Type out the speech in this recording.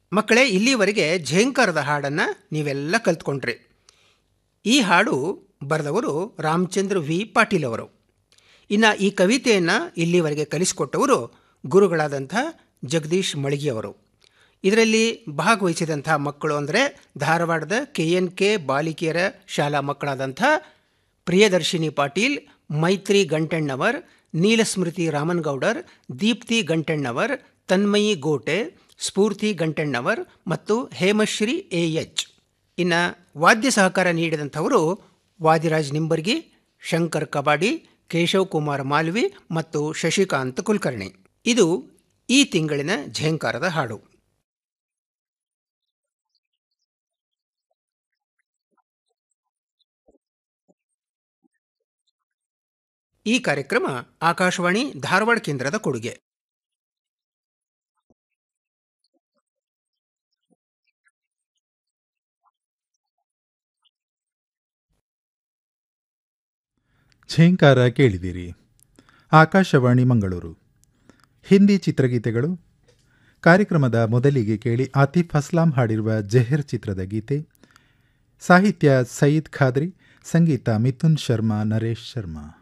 ಮಕ್ಕಳೇ ಇಲ್ಲಿವರೆಗೆ ಝೇಂಕಾರದ ಹಾಡನ್ನು ನೀವೆಲ್ಲ ಕಲ್ತ್ಕೊಂಡ್ರಿ ಈ ಹಾಡು ಬರೆದವರು ರಾಮಚಂದ್ರ ವಿ ಪಾಟೀಲ್ ಅವರು ಇನ್ನು ಈ ಕವಿತೆಯನ್ನು ಇಲ್ಲಿವರೆಗೆ ಕಲಿಸಿಕೊಟ್ಟವರು ಗುರುಗಳಾದಂಥ ಜಗದೀಶ್ ಮಳಿಗೆ ಅವರು ಇದರಲ್ಲಿ ಭಾಗವಹಿಸಿದಂಥ ಮಕ್ಕಳು ಅಂದರೆ ಧಾರವಾಡದ ಕೆ ಎನ್ ಕೆ ಬಾಲಿಕೆಯರ ಶಾಲಾ ಮಕ್ಕಳಾದಂಥ ಪ್ರಿಯದರ್ಶಿನಿ ಪಾಟೀಲ್ ಮೈತ್ರಿ ಗಂಟಣ್ಣವರ್ ನೀಲಸ್ಮೃತಿ ರಾಮನ್ಗೌಡರ್ ದೀಪ್ತಿ ಗಂಟಣ್ಣವರ್ ತನ್ಮಯಿ ಗೋಟೆ ಸ್ಫೂರ್ತಿ ಗಂಟಣ್ಣವರ್ ಮತ್ತು ಹೇಮಶ್ರೀ ಎ ಎಚ್ ಇನ್ನು ವಾದ್ಯ ಸಹಕಾರ ನೀಡಿದಂಥವರು ವಾದಿರಾಜ್ ನಿಂಬರ್ಗಿ ಶಂಕರ್ ಕಬಾಡಿ ಕೇಶವ್ ಕುಮಾರ್ ಮಾಲ್ವಿ ಮತ್ತು ಶಶಿಕಾಂತ್ ಕುಲಕರ್ಣಿ ಇದು ಈ ತಿಂಗಳಿನ ಝೇಂಕಾರದ ಹಾಡು ಈ ಕಾರ್ಯಕ್ರಮ ಆಕಾಶವಾಣಿ ಧಾರವಾಡ ಕೇಂದ್ರದ ಕೊಡುಗೆ ಝೇಂಕಾರ ಕೇಳಿದಿರಿ ಆಕಾಶವಾಣಿ ಮಂಗಳೂರು ಹಿಂದಿ ಚಿತ್ರಗೀತೆಗಳು ಕಾರ್ಯಕ್ರಮದ ಮೊದಲಿಗೆ ಕೇಳಿ ಆತಿಫ್ ಅಸ್ಲಾಂ ಹಾಡಿರುವ ಜೆಹರ್ ಚಿತ್ರದ ಗೀತೆ ಸಾಹಿತ್ಯ ಸಯೀದ್ ಖಾದ್ರಿ ಸಂಗೀತ ಮಿಥುನ್ ಶರ್ಮಾ ನರೇಶ್ ಶರ್ಮಾ